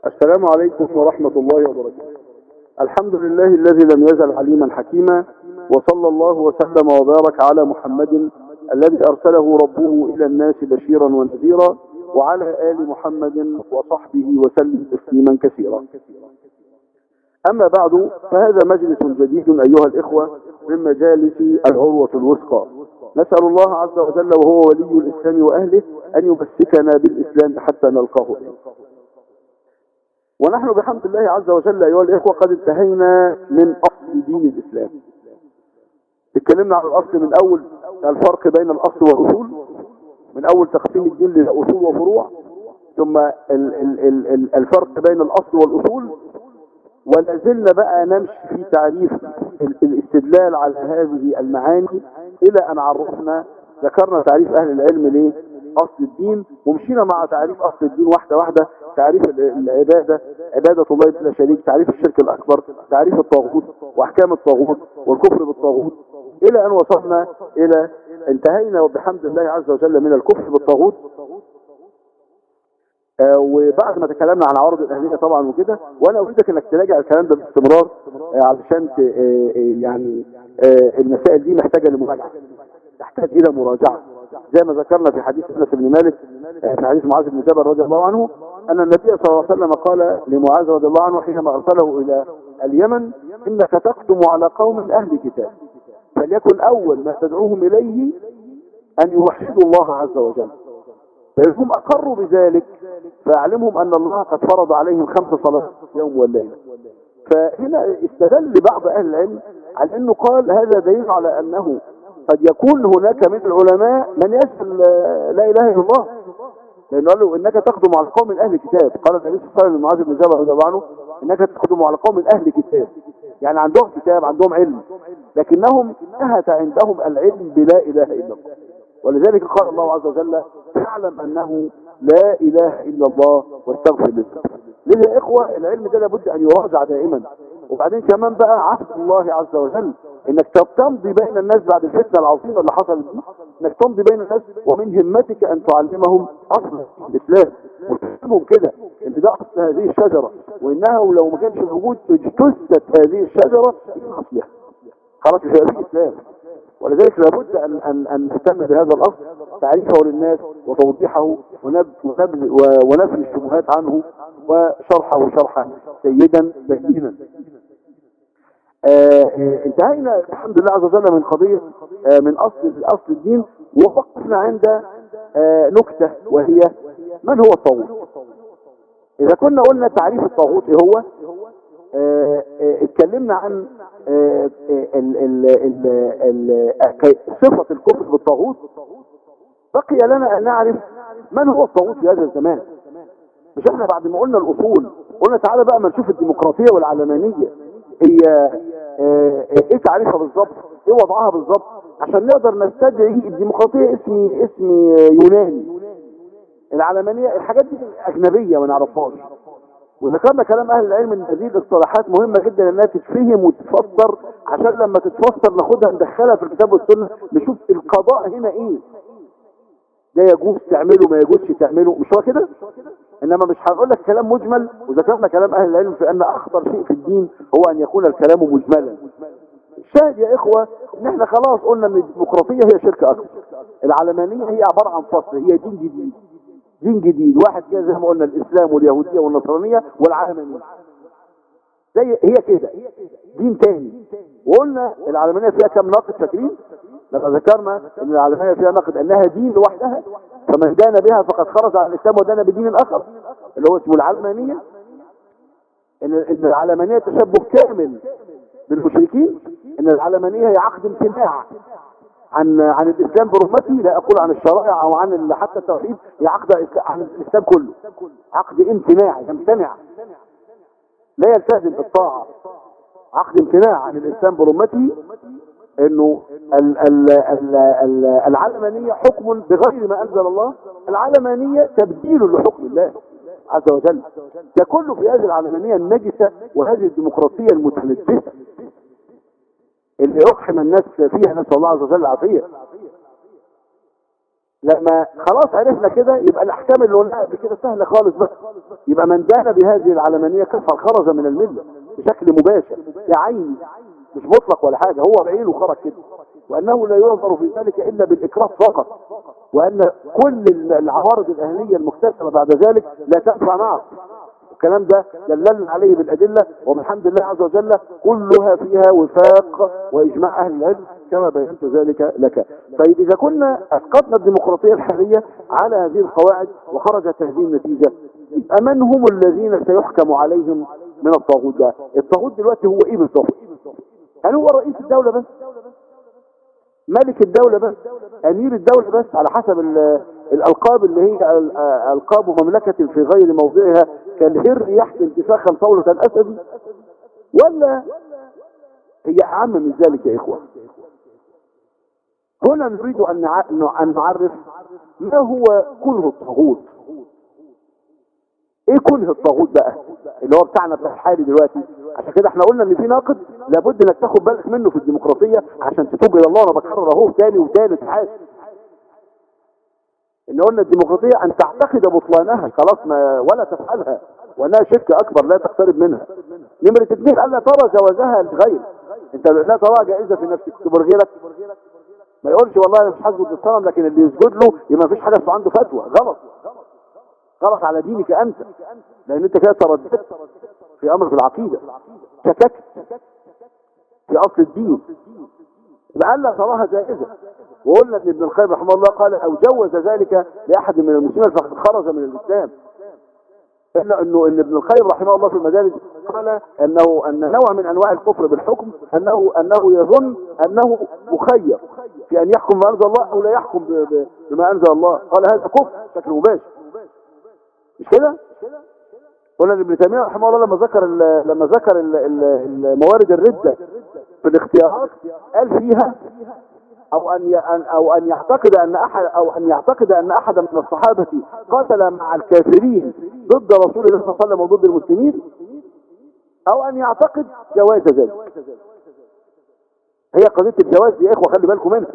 السلام عليكم ورحمة الله وبركاته الحمد لله الذي لم يزل عليما حكيما وصلى الله وسلم وبارك على محمد الذي أرسله ربه إلى الناس بشيرا ونذيرا وعلى آل محمد وصحبه وسلم تسليما كثيرا أما بعد فهذا مجلس جديد أيها الإخوة من مجالس العروة الوثقى نسأل الله عز وجل وهو ولي الإسلام وأهله أن يمسكنا بالإسلام حتى نلقاه ونحن بحمد الله عز وجل أيها الإخوة قد انتهينا من أصل دين الإسلام اتكلمنا عن الأصل من أول الفرق بين الأصل والأصول من أول تقسيم الدين لأصول وفروع ثم ال ال ال الفرق بين الأصل والأصول ولازلنا بقى نمشي في تعريف الاستدلال على هذه المعاني إلى أن عرفنا ذكرنا تعريف أهل العلم ليه أصل الدين ومشينا مع تعريف أصل الدين واحدة واحدة تعريف العبادة عبادة الله بلا شريك تعريف الشرك الأكبر تعريف الطاغوت وأحكام الطاغوت والكفر بالطاغوت إلى أن وصلنا إلى انتهينا بحمد الله عز وجل من الكفر بالطاغوت آه وبعد ما تكلمنا عن عوارض الأهلية طبعا وكده وأنا أريدك أنك تراجع الكلام ده باستمرار آه علشان آه يعني المسائل دي محتاجة لمراجعة تحتاج إلى مراجعة زي ما ذكرنا في حديث أنس بن مالك في حديث معاذ بن جبل رضي الله عنه أن النبي صلى الله عليه وسلم قال لمعاذ رضي الله عنه حينما أرسله إلى اليمن إنك تقدم على قوم أهل كتاب فليكن أول ما تدعوهم إليه أن يوحدوا الله عز وجل فإنهم أقروا بذلك فأعلمهم أن الله قد فرض عليهم خمس صلوات يوم والليلة فهنا استدل بعض أهل العلم على أنه قال هذا دليل على أنه قد يكون هناك من العلماء من يسأل لا إله إلا الله لأنه قال له إنك تقدم على قوم أهل كتاب قال النبي صلى الله عليه وسلم لمعاذ بن جبل رضي الله عنه إنك تقدم على قوم أهل كتاب يعني عندهم كتاب عندهم علم لكنهم انتهت عندهم العلم بلا إله إلا الله ولذلك قال الله عز وجل فاعلم أنه لا إله إلا الله واستغفر للذنب لذا يا إخوة العلم ده لابد أن يراجع دائما وبعدين كمان بقى عهد الله عز وجل انك تمضي بين الناس بعد الفتنة العظيمة اللي حصلت دي انك تمضي بين الناس ومن همتك ان تعلمهم اصل الاسلام وتفهمهم كده ان ده اصل هذه الشجرة وانها لو ما كانش موجود اجتثت هذه الشجرة في اصلها خلاص في هذه الاسلام ولذلك لابد ان ان ان نهتم بهذا الاصل تعريفه للناس وتوضيحه ونبذ ونفي الشبهات عنه وشرحه شرحا سيدا بينا آه انتهينا الحمد لله عز وجل من قضية آه من أصل أصل الدين ووقفنا عند آه نكتة وهي من هو الطاغوت إذا كنا قلنا تعريف الطاغوت إيه هو اتكلمنا عن ال ال ال صفة الكفر بالطاغوت بقي لنا أن نعرف من هو الطاغوت في هذا الزمان مش احنا بعد ما قلنا الأصول قلنا تعالى بقى ما نشوف الديمقراطية والعلمانية هي ايه تعريفها بالظبط ايه وضعها بالظبط عشان نقدر نستدعي الديمقراطية اسم اسم يوناني العلمانية الحاجات دي اجنبية ما نعرفهاش وذكرنا كلام اهل العلم ان هذه الاصطلاحات مهمة جدا انها تتفهم وتتفسر عشان لما تتفسر ناخدها ندخلها في الكتاب والسنة نشوف القضاء هنا ايه ده يجوز تعمله ما يجوزش تعمله مش هو كده انما مش هنقول لك كلام مجمل وذكرنا كلام اهل العلم في ان اخطر شيء في الدين هو ان يكون الكلام مجملا الشاهد يا اخوة ان احنا خلاص قلنا ان الديمقراطية هي شركة اكبر العلمانية هي عبارة عن فصل هي دين جديد دين جديد واحد كده زي ما قلنا الاسلام واليهودية والنصرانية والعلمانية زي هي كده دين تاني وقلنا العلمانية فيها كم ناقد فاكرين لما ذكرنا ان العلمانية فيها ناقد انها دين لوحدها فمن دان بها فقد خرج عن الاسلام ودان بدين اخر اللي هو اسمه العلمانية ان ان العلمانية تشبه كامل بالمشركين ان العلمانية هي عقد امتناع عن عن الاسلام برمته لا اقول عن الشرائع او عن حتى التوحيد هي عقد عن الاسلام كله عقد امتناع يمتنع لا يلتزم بالطاعة عقد امتناع عن الاسلام برمته انه ال ال ال ال العلمانية حكم بغير ما انزل الله العلمانية تبديل لحكم الله عز وجل ده كله في هذه العلمانية النجسة وهذه الديمقراطية المتنجسة اللي يقحم الناس فيها نسأل الله عز وجل العافية لما خلاص عرفنا كده يبقى الاحكام اللي قلناها قبل كده سهله خالص بس يبقى من دان بهذه العلمانيه كفر خرج من المله بشكل مباشر بعيني مش مطلق ولا حاجه هو بعينه خرج كده وانه لا ينظر في ذلك الا بالاكراه فقط وان كل العوارض الاهليه المكتسبه بعد ذلك لا تنفع معه الكلام ده دللنا عليه بالأدلة وبالحمد لله عز وجل كلها فيها وفاق وإجماع أهل العلم كما بينت ذلك لك طيب إذا كنا أسقطنا الديمقراطية الحالية على هذه القواعد وخرجت هذه النتيجة يبقى من هم الذين سيحكم عليهم من الطاغوت ده الطاغوت دلوقتي هو إيه بالضبط هل هو رئيس الدولة بس ملك الدولة بس أمير الدولة بس على حسب الألقاب اللي هي ألقاب مملكة في غير موضعها كالهر يحت انتفاخا طولة الأسد ولا هي أعم من ذلك يا إخوة هنا نريد أن أن نعرف ما هو كله الطاغوت ايه كله الطاغوت بقى اللي هو بتاعنا بتاع الحالي دلوقتي عشان كده احنا قلنا ان في ناقد لابد انك تاخد بالك منه في الديمقراطيه عشان تتوب الى الله انا بكرر اهو تاني وتالت حاجه ان قلنا الديمقراطيه ان تعتقد بطلانها خلاص ما ولا تفعلها وانها شرك اكبر لا تقترب منها نمره اثنين الا ترى جوازها لغير انت لا ترى جائزه في نفسك تبر غيرك ما يقولش والله انا مش هسجد للصنم لكن اللي يسجد له يبقى مفيش حاجه عنده فتوى غلط غلط على دينك انت لان انت كده ترددت في امر في العقيده شككت في اصل الدين يبقى لا تراها جائزه وقلنا ان ابن القيم رحمه الله قال او جوز ذلك لاحد من المسلمين فقد خرج من الاسلام الا انه ان ابن القيم رحمه الله في المدارج قال انه ان نوع من انواع الكفر بالحكم انه انه يظن انه مخير في ان يحكم بما انزل الله او لا يحكم بما انزل الله قال هذا كفر بشكل مباشر مش كده قلنا ابن تيميه رحمه الله لما ذكر لما ذكر الموارد الرده في الاختيارات قال فيها او ان او ان يعتقد ان احد او ان يعتقد ان احد من الصحابه قاتل مع الكافرين ضد رسول الله صلى الله عليه وسلم وضد المسلمين او ان يعتقد جواز ذلك هي قضيه الجواز يا اخوه خلي بالكم منها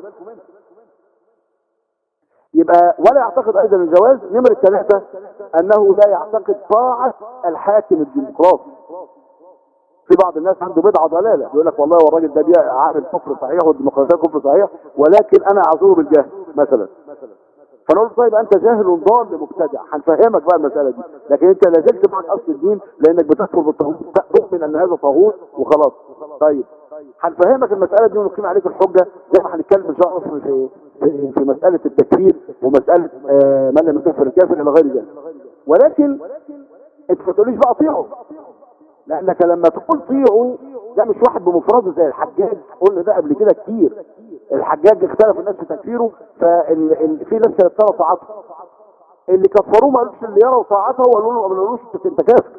يبقى ولا يعتقد ايضا الجواز نمرة ثلاثة انه لا يعتقد طاعة الحاكم الديمقراطي في بعض الناس عنده بدعة ضلالة يقول لك والله هو الراجل ده عامل كفر صحيح والديمقراطية كفر صحيح ولكن انا اعذره بالجهل مثلا فنقول طيب انت جاهل ضال مبتدع هنفهمك بقى المسألة دي لكن انت لا زلت معك اصل الدين لانك بتكفر بالطاغوت تؤمن ان هذا طاغوت وخلاص طيب هنفهمك المسألة دي ونقيم عليك الحجة زي ما هنتكلم ان شاء الله في في, في مسألة التكفير ومسألة آه من لم يكفر الكافر الى غير ذلك ولكن انت ما تقوليش بقى طيعه لانك لما تقول طيعه ده مش واحد بمفرده زي الحجاج قلنا ده قبل كده كتير الحجاج اختلف الناس في تكفيره ففي ناس كانت ترى طاعته اللي كفروه ما قالوش اللي يروا طاعته وقالوا له ما قالوش انت كافر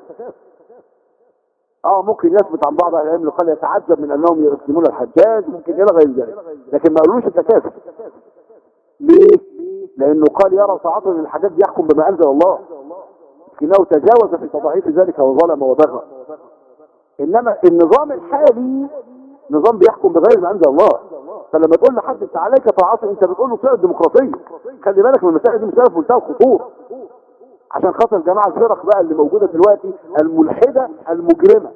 اه ممكن يثبت عن بعض العلم اللي قال يتعجب من انهم يسلمون الحجاج ممكن الى غير ذلك لكن ما قالوش انت كافر ليه لانه قال يرى طاعته ان الحجاج يحكم بما انزل الله لكنه تجاوز في تضعيف ذلك وظلم وبغى انما النظام الحالي نظام بيحكم بغير ما انزل الله فلما تقول لحد انت عليك طاعته انت بتقول له طيع الديمقراطيه خلي بالك من المسائل دي مساله في منتهى الخطوره عشان خاطر جماعة الفرق بقى اللي موجودة دلوقتي الملحدة المجرمة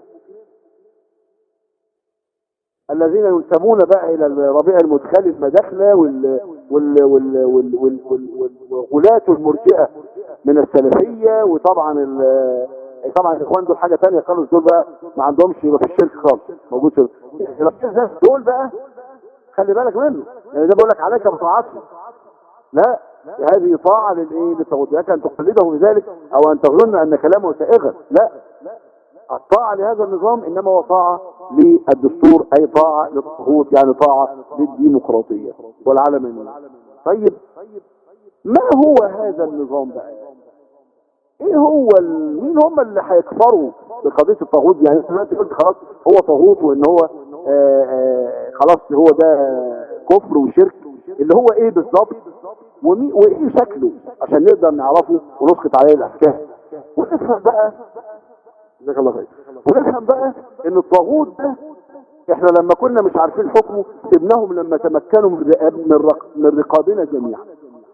الذين ينسبون بقى الى الربيع المدخلي المداخلة وال وال وال وال وال وال والغلاة المرجئة من السلفية وطبعا ال طبعا الاخوان دول حاجة تانية خالص دول بقى ما عندهمش ما فيش شرك خالص موجود شرك دول بقى خلي بالك منه يعني ده بقول لك عليك بطاعته لا هذه طاعة للايه للطاغوت لك ان تقلده بذلك او ان تظن ان كلامه سائغا لا الطاعة لهذا النظام انما هو طاعة للدستور اي طاعة للطاغوت يعني طاعة للديمقراطية والعالمية طيب ما هو هذا النظام بقى ايه هو ال... مين هم اللي هيكفروا بقضية الطاغوت يعني انت قلت خلاص هو طاغوت وان هو آآ آآ خلاص هو ده كفر وشرك اللي هو ايه بالظبط وايه شكله عشان نقدر نعرفه ونسقط عليه الاحكام ونفهم بقى جزاك الله خير ونفهم بقى ان الطاغوت ده احنا لما كنا مش عارفين حكمه سيبناهم لما تمكنوا من من رقابنا جميعا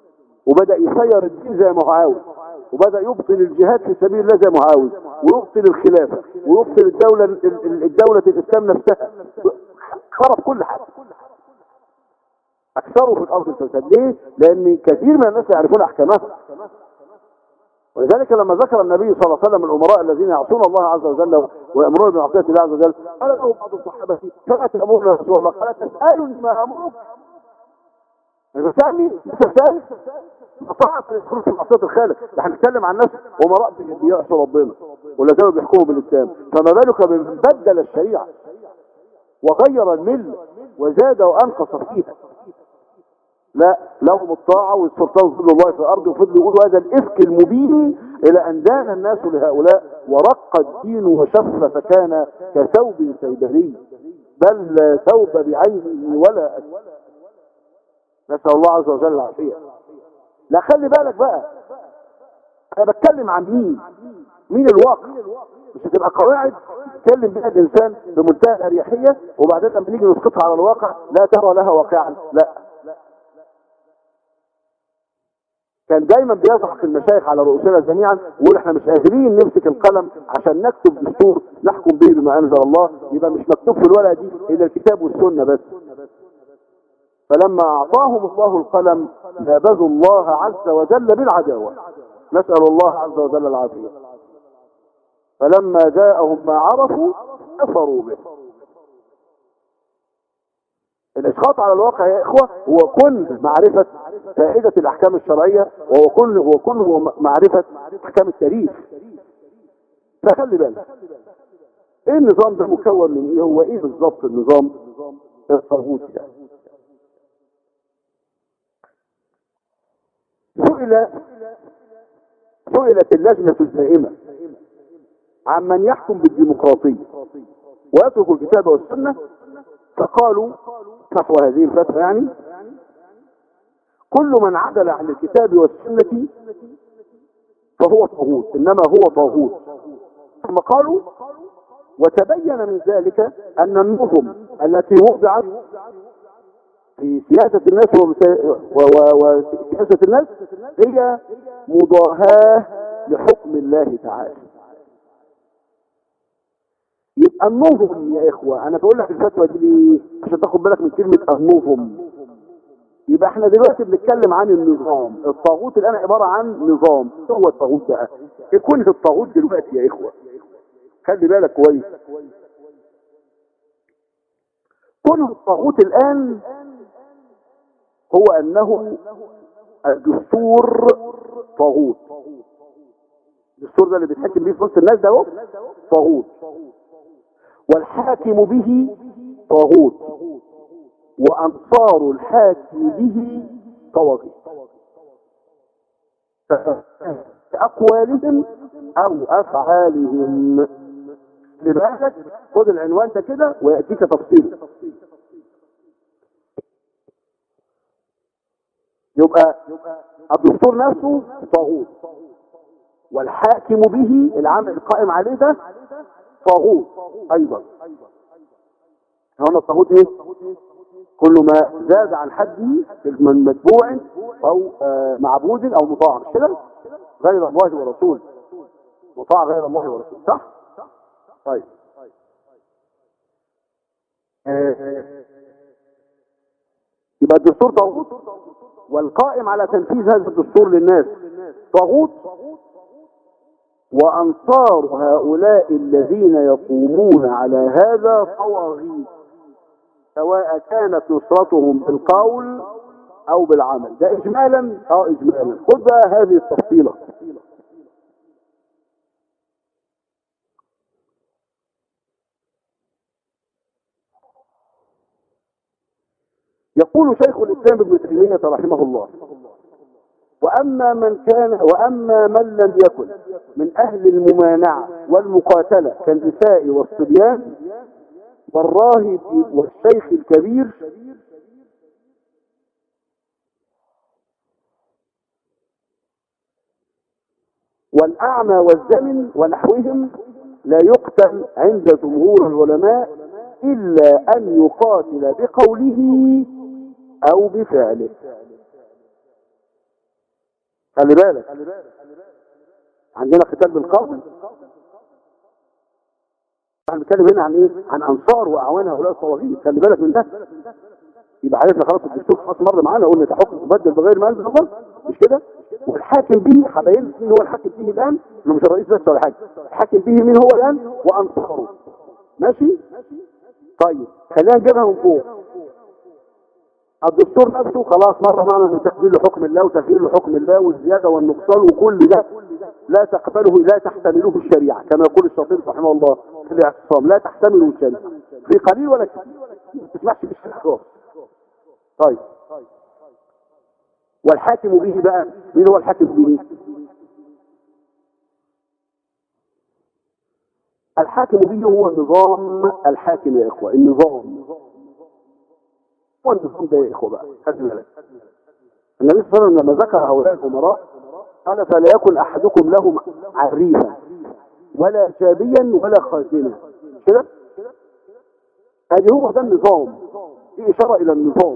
وبدأ يسير الدين زي ما هو عاوز وبدأ يبطل الجهاد في سبيل الله زي ما هو عاوز ويبطل الخلافة ويبطل الدولة الدولة الإسلام نفسها خرب كل حاجة أكثروا في الأرض الفساد ليه؟ لأن كثير من الناس يعرفون أحكامها ولذلك لما ذكر النبي صلى الله عليه وسلم الأمراء الذين يعصون الله عز وجل ويأمرون بمعصية الله عز وجل قال له بعض الصحابة كما تأمرون يا رسول الله قال تسألني ما أمرك بسألني تسأل طاعة يدخلوا في معصية الخالق احنا بنتكلم عن ناس أمراء بيعصوا ربنا ولا زالوا بيحكموا بالإسلام فما بالك بمن بدل الشريعة وغير الملة وزاد وأنقص فيها لا لهم الطاعة والسلطان ظل الله في الأرض وفضلوا يقولوا هذا الإفك المبين إلى أن دان الناس لهؤلاء ورق الدين وشف فكان كثوب سيدري بل لا ثوب بعينه ولا أسفل نسأل الله عز وجل العافية لا خلي بالك بقى أنا بتكلم عن مين مين الواقع مش هتبقى قواعد تتكلم بها الإنسان بمنتهى الأريحية وبعدين لما نيجي نسقطها على الواقع لا ترى لها واقعا لا كان دايما بيضحك المشايخ على رؤوسنا جميعا ويقول احنا مش قادرين نمسك القلم عشان نكتب دستور نحكم به بما انزل الله يبقى مش مكتوب في الورقه دي الا الكتاب والسنه بس فلما اعطاهم الله القلم نابذوا الله عز وجل بالعداوه نسال الله عز وجل العافيه فلما جاءهم ما عرفوا كفروا به الاسقاط على الواقع يا اخوة هو كل معرفة فائدة الاحكام الشرعية وهو كل هو كل هو معرفة احكام التاريخ فخلي بالك ايه النظام ده مكون من ايه هو ايه بالظبط النظام الطاغوتي ده سئل سئلت اللجنة الدائمة عمن يحكم بالديمقراطية ويترك الكتاب والسنة فقالوا نحو هذه الفتوى يعني كل من عدل عن الكتاب والسنة فهو طاغوت انما هو طاغوت ثم قالوا وتبين من ذلك ان النظم التي وضعت في سياسة الناس وسياسة الناس هي مضاهاة لحكم الله تعالى يبقى النظم يا اخوة انا بقول لك الفتوى دي ليه عشان تاخد بالك من كلمة النظم يبقى احنا دلوقتي بنتكلم عن النظام الطاغوت الان عبارة عن نظام هو الطاغوت بقى يكون في الطاغوت دلوقتي يا اخوة خلي بالك كويس كل الطاغوت الان هو انه الدستور طاغوت الدستور ده اللي بيتحكم بيه في وسط الناس ده اهو طاغوت والحاكم به طاغوت وأنصار الحاكم به طواغيت أقوالهم أو أفعالهم لبالك خد العنوان ده كده ويأتيك تفصيله يبقى الدستور نفسه طاغوت والحاكم به العمل القائم عليه ده طاغوت ايضا هنا الطاغوت ايه كل ما زاد عن حده من متبوع او آه معبود او مطاع مش كده غير الله ورسوله مطاع غير الله ورسوله صح طيب آه يبقى الدستور طاغوت والقائم على تنفيذ هذا الدستور للناس طاغوت وأنصار هؤلاء الذين يقومون على هذا طواغيت سواء كانت نصرتهم بالقول أو بالعمل ده إجمالا أو إجمالا خذ بقى هذه التفصيلة يقول شيخ الإسلام ابن تيمية رحمه الله وأما من كان وأما من لم يكن من أهل الممانعة والمقاتلة كالنساء والصبيان والراهب والشيخ الكبير والأعمى والزمن ونحوهم لا يقتل عند جمهور العلماء إلا أن يقاتل بقوله أو بفعله خلي بالك عندنا قتال بالقول احنا بنتكلم هنا عن ايه عن انصار واعوان هؤلاء الطواغيت خلي بالك من ده يبقى عرفنا خلاص الدستور خلاص مر معانا قلنا تحكم مبدل بغير ما انزل الله مش كده والحاكم به هبين مين هو الحاكم به الان انه مش الرئيس بس ولا حاجه الحاكم به مين هو الان وانصاره ماشي طيب خلينا نجيبها من فوق الدستور نفسه خلاص مر معنا انه تقدير لحكم الله وتغيير لحكم الله والزياده والنقصان وكل ده لا تقبله لا تحتمله الشريعه كما يقول الشاطبي رحمه الله في الاعتصام لا تحتمله الشريعه في قليل ولا كثير ما تسمحش بالشريعه خالص طيب والحاكم به بقى مين هو الحاكم به الحاكم به هو نظام الحاكم يا اخوه النظام هو النظام ده يا اخوه بقى خلي بالك النبي صلى الله عليه وسلم لما ذكر هؤلاء الامراء قال فلا يكن احدكم له عريفا ولا شابيا ولا خازنا كده ادي هو ده النظام في اشاره الى النظام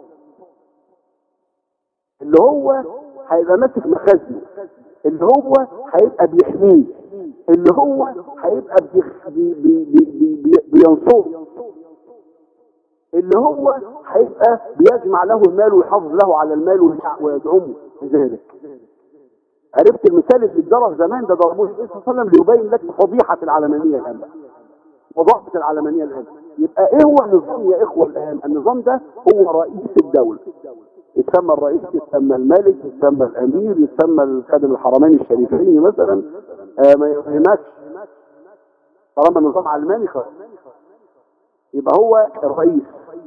اللي هو هيبقى ماسك مخازنه اللي هو هيبقى بيحميه اللي هو هيبقى بيخ- بي بي بي بي بي بينصره اللي هو هيبقى بيجمع له المال ويحافظ له على المال ويدع- ويدعمه بذلك عرفت المثال اللي اتضرب زمان ده ضربوه النبي صلى الله عليه وسلم ليبين لك فضيحه العلمانيه الان بقى. وضعف العلمانيه الان يبقى ايه هو النظام يا اخوه الان النظام ده هو رئيس الدوله يتسمى الرئيس يتسمى الملك يتسمى الامير يتسمى الخادم الحرمين الشريفين مثلا آه ما يهمكش طالما النظام علماني خلاص يبقى هو الرئيس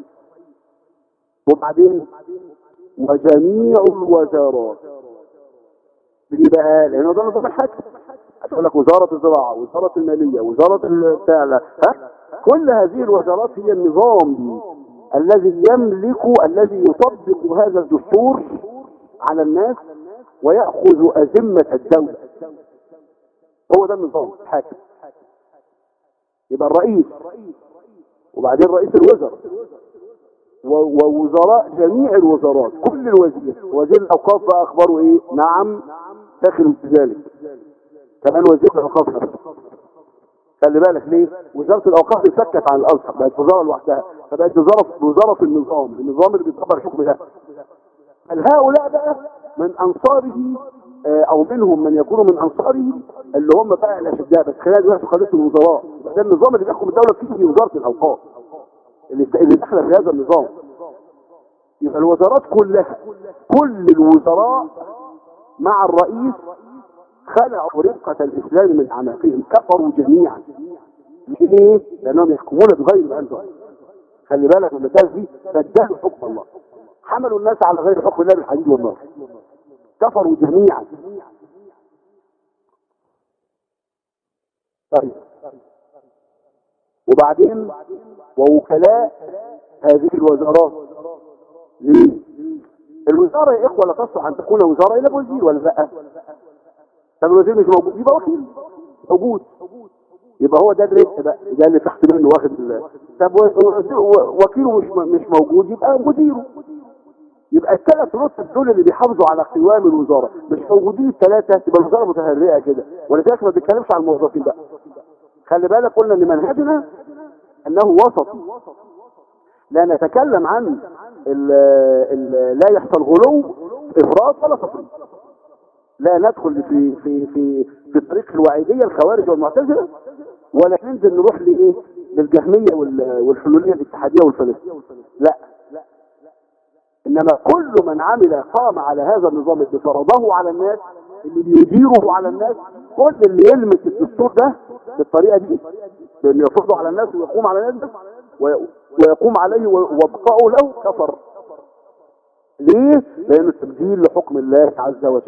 وبعدين وجميع الوزارات دي بقى لانه ده نظام الحاكم هتقول لك وزاره الزراعه وزاره الماليه وزاره البتاع لا، ها كل هذه الوزارات هي النظام الذي يملك الذي يطبق هذا الدستور على الناس ويأخذ أذمة الدولة هو ده النظام الحاكم يبقى الرئيس وبعدين رئيس الوزراء و- ووزراء جميع الوزارات كل الوزير وزير الأوقاف بقى أخباره إيه نعم داخل في ذلك كمان وزير الأوقاف نفسه خلي بالك ليه وزارة الأوقاف انفكت عن الأزهر بقت وزارة لوحدها فبقت وزارة وزارة في النظام النظام اللي بيطبق الحكم ده هؤلاء بقى من أنصاره آه، أو منهم من يكونوا من أنصاره اللي هم بقى الأشداء بس خلال دلوقتي قادة الوزراء يبقى ده النظام اللي بيحكم الدولة فيه هي وزارة الأوقاف اللي اللي داخله في هذا النظام يبقى الوزارات كلها كل الوزراء مع الرئيس خلعوا رفقة الإسلام من أعناقهم كفروا جميعا ليه؟ لأنهم يحكمون بغير ما أنزل خلي بالك من المثال دي بدلوا حكم الله حملوا الناس على غير حكم الله بالحديد والنار كفروا جميعا طيب وبعدين ووكلاء هذه الوزارات ليه؟ الوزارة يا إخوة لا تصلح أن تكون وزارة إلا بوزير ولا لا؟ طب الوزير مش موجود يبقى وكيل موجود يبقى هو ده الرزق بقى ده اللي تحت منه واخد ال- طب و- و- وكيله مش مش موجود يبقى مديره يبقى الثلاث رتب دول اللي بيحافظوا على قوام الوزاره مش موجودين الثلاثه تبقى الوزاره متهرئه كده ولذلك ما بنتكلمش عن الموظفين بقى خلي بالك قلنا ان منهجنا انه وسطي لا نتكلم عن ال ال لا يحصل غلو افراط ولا تفريط لا ندخل في في في في طريق الوعيديه الخوارج والمعتزله ولا ننزل نروح لايه للجهميه وال- والحلوليه الاتحاديه والفلسطينيه لا انما كل من عمل قام على هذا النظام اللي فرضه على الناس اللي بيديره على الناس كل اللي يلمس الدستور ده بالطريقه دي بانه يفرضه على الناس ويقوم على الناس وي- ويقوم عليه وابقاءه له كفر ليه؟ لانه تبديل لحكم الله عز وجل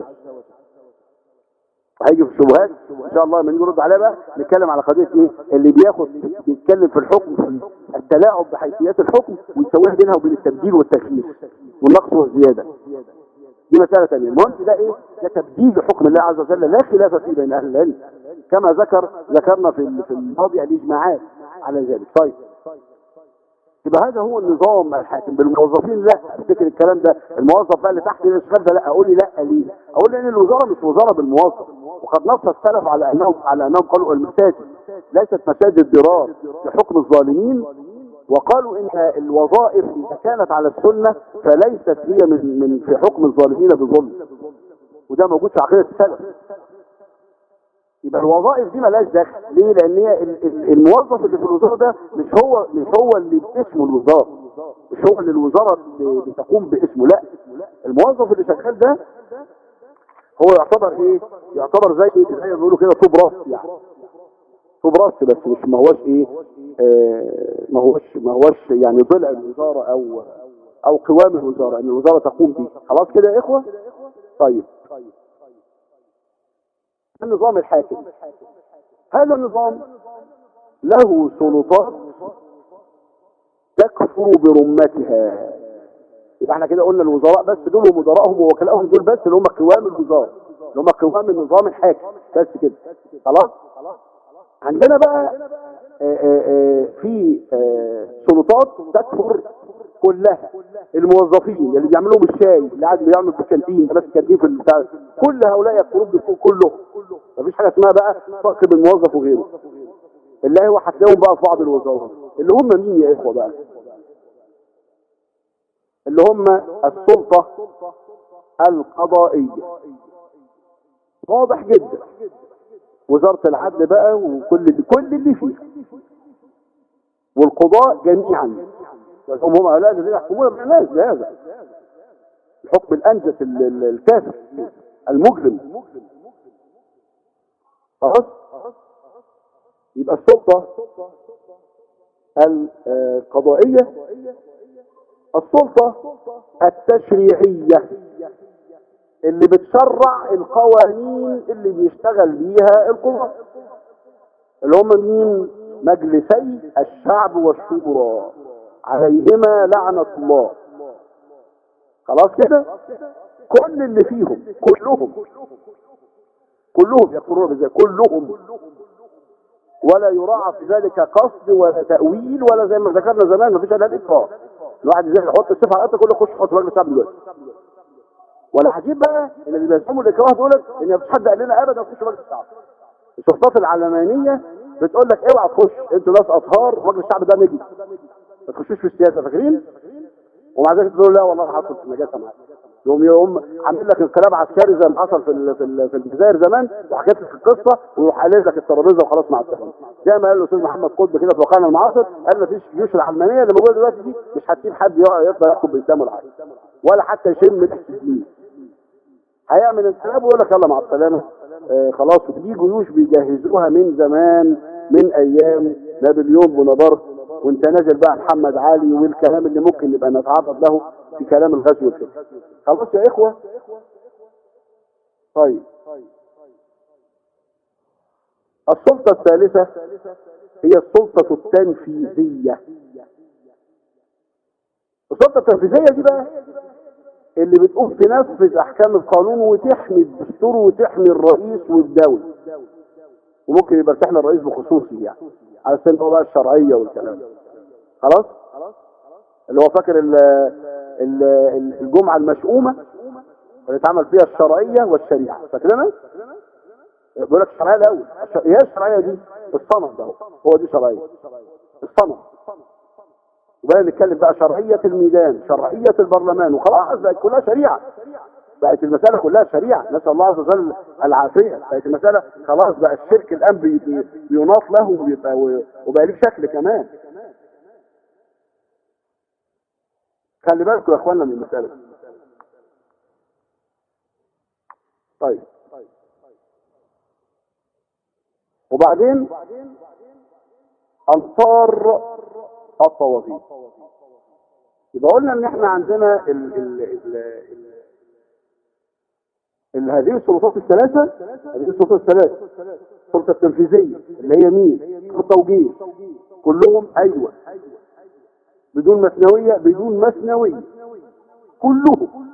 هيجي في الشبهات ان شاء الله لما نيجي نرد عليها بقى نتكلم على قضيه ايه اللي بياخد بيتكلم في الحكم في التلاعب بحيثيات الحكم ويسويها بينها وبين التبديل والتخيير والنقص والزياده دي مساله ثانيه المهم ده ايه ده تبديل لحكم الله عز وجل لا خلاف فيه بين اهل العلم كما ذكر ذكرنا في في الماضي الاجماعات على ذلك طيب يبقى هذا هو النظام الحاكم بالموظفين لا افتكر الكلام ده الموظف بقى اللي تحت الاشغال ده لا اقول لي لا ليه اقول لي ان الوزاره مش وزاره بالموظف وقد نص السلف على انهم على انهم قالوا المساجد ليست مساجد ضرار لحكم الظالمين وقالوا ان الوظائف اذا كانت على السنه فليست هي من من في حكم الظالمين بظلم وده موجود في عقيده السلف يبقى الوظائف دي ملهاش دخل ليه لان هي ال- ال- الموظف اللي في الوزاره ده مش هو مش هو اللي باسمه الوزاره مش هو اللي الوزاره اللي بتقوم باسمه لا الموظف اللي شغال ده هو يعتبر ايه يعتبر زي زي ما بيقولوا كده طوب راس يعني طوب راس بس مش ما هوش ايه آه ما هوش ما هوش يعني ضلع الوزاره او او قوام الوزاره ان الوزاره تقوم به خلاص كده يا اخوه طيب النظام الحاكم هذا النظام له سلطات تكفر برمتها يبقى احنا كده قلنا الوزراء بس دول ومدراءهم ووكلائهم دول بس اللي هم قوام الوزاره اللي هم قوام النظام الحاكم بس كده خلاص عندنا بقى آه، آه، آه، في آه، سلطات تكفر كلها الموظفين اللي بيعملوا الشاي اللي قاعد بيعمل في الكانتين بس الكانتين في البتاع كل هؤلاء يكفرون بالسوق كلهم مفيش حاجه اسمها بقى فرق بين موظف وغيره اللي هو هتلاقيهم بقى في بعض الوزارات اللي هم مين يا اخوه بقى اللي هم السلطه القضائيه واضح جدا وزاره العدل بقى وكل اللي كل اللي فيها والقضاء جميعا هم هم هؤلاء الذين يحكمون بالناس بهذا الحكم الانجس ال- ال- الكافر المجرم خلاص يبقى السلطه القضائيه السلطه التشريعيه اللي بتشرع القوانين اللي بيشتغل بيها القضاة اللي هم مين مجلسي الشعب والشورى عليهما لعنة الله خلاص كده كل اللي فيهم كلهم كلهم يقولون بذلك كلهم ولا يراعى في ذلك قصد ولا تأويل ولا زي ما ذكرنا زمان مفيش الا الاكراه الواحد ازاي يحط الصفه على قد كله يخش يحط مجلس الشعب دلوقتي ولا عجيب بقى ان اللي بيسموا الاكراه دول ان مفيش حد قال لنا ابدا خش مجلس الشعب السلطات العلمانيه بتقول لك اوعى تخش انتوا ناس اطهار ومجلس الشعب ده نجي ما تخشوش في السياسه فاكرين ومع ذلك تقول لا والله هدخل في النجاسه معاك يوم يوم عامل لك انقلاب عسكري زي ما حصل في ال- في ال- في الجزائر زمان وحكيت لك القصه ويروح قالب لك الترابيزه وخلاص مع السلامه زي ما قال الاستاذ محمد قطب كده في واقعنا المعاصر قال ما فيش جيوش العلمانيه اللي موجوده دلوقتي دي مش هتسيب حد يقع- يفضل يحكم باسلامه العادي ولا حتى يشم ريحه الدين هيعمل انقلاب ويقول لك يلا مع السلامه آه خلاص ودي جيوش بيجهزوها من زمان من ايام نابليون بونابرت وانت نازل بقى محمد علي والكلام اللي ممكن نبقى نتعرض له في كلام الغزو وكده خلاص يا اخوه طيب السلطه الثالثه هي السلطه التنفيذيه السلطه التنفيذيه دي بقى اللي بتقوم تنفذ احكام القانون وتحمي الدستور وتحمي الرئيس والدولة وممكن يبقى تحمي الرئيس بخصوصي يعني على سن هو بقى الشرعية والكلام ده. خلاص اللي هو فاكر ال ال ال- الجمعة المشؤومة اللي اتعمل فيها الشرعية والشريعة فاكرينها؟ بيقول لك الشرعية الأول الش- ايه الشرعية دي؟ الصنم ده هو. هو دي شرعية الصنم وبقى نتكلم بقى شرعية الميدان شرعية البرلمان وخلاص بقت كلها شريعة بقت المسألة كلها شريعة نسأل الله عز وجل العافية بقت المسألة خلاص بقى الشرك الآن بي بي بيناط له وبيبقى وبقى ليه شكل كمان خلي بالكم يا اخوانا من المسألة دي. طيب وبعدين انصار الطواغيت يبقى قلنا ان احنا عندنا ال ال ال ال ال هذه السلطات الثلاثة هذه السلطات الثلاثة السلطة التنفيذية اللي هي مين؟ التوجيه كلهم ايوه بدون مثنوية بدون مثنوية كلهم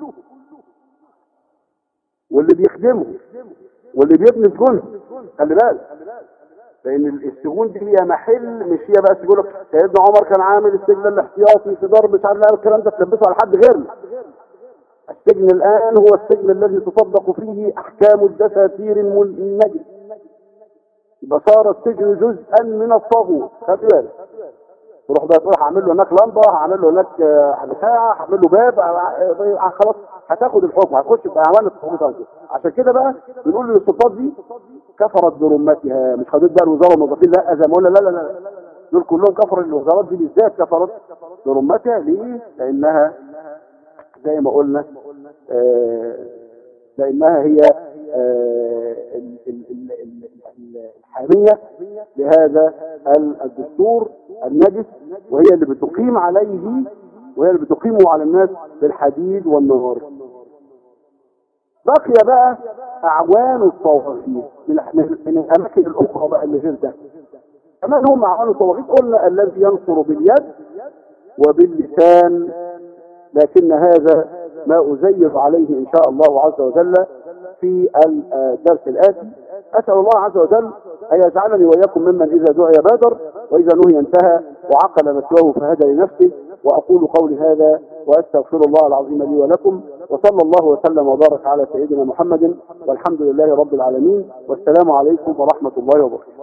واللي بيخدمهم واللي بيبني سجونهم خلي بالك لان السجون دي هي محل مش هي بس يقول لك سيدنا عمر كان عامل السجن الاحتياطي في ضرب مش عارف لا الكلام ده تلبسه على حد غيرنا السجن الان هو السجن الذي تصدق فيه احكام الدساتير النجس يبقى صار السجن جزءا من الطاغوت خلي بالك تروح بقى تروح هعمل له هناك لمبه هعمل له هناك آه، بتاع هعمل له باب آه، آه، خلاص هتاخد الحكم هتخش في اعمال الطاغوت أو كده. عشان كده بقى بنقول للسلطات دي كفرت برمتها مش خدت بقى الوزاره والموظفين لا زي ما قلنا لا لا لا دول كلهم كفروا الوزارات دي بالذات كفرت برمتها ليه؟ لانها زي ما قلنا آه، لانها هي آه، ال- ال- ال- ال- ال- الحامية لهذا ال- الدستور النجس وهي اللي بتقيم عليه وهي اللي بتقيمه على الناس بالحديد والنار بقي بقى اعوان الطواغيت من من- من الاماكن الاخرى بقى اللي غير ده كمان هم اعوان الطواغيت قلنا الذي ينصر باليد وباللسان لكن هذا ما أزيد عليه إن شاء الله عز وجل في الدرس الآتي أسأل الله عز وجل أن يجعلني وإياكم ممن إذا دعي بادر وإذا نهي انتهى وعقل مسواه فهدى لنفسه وأقول قولي هذا وأستغفر الله العظيم لي ولكم وصلى الله وسلم وبارك على سيدنا محمد والحمد لله رب العالمين والسلام عليكم ورحمة الله وبركاته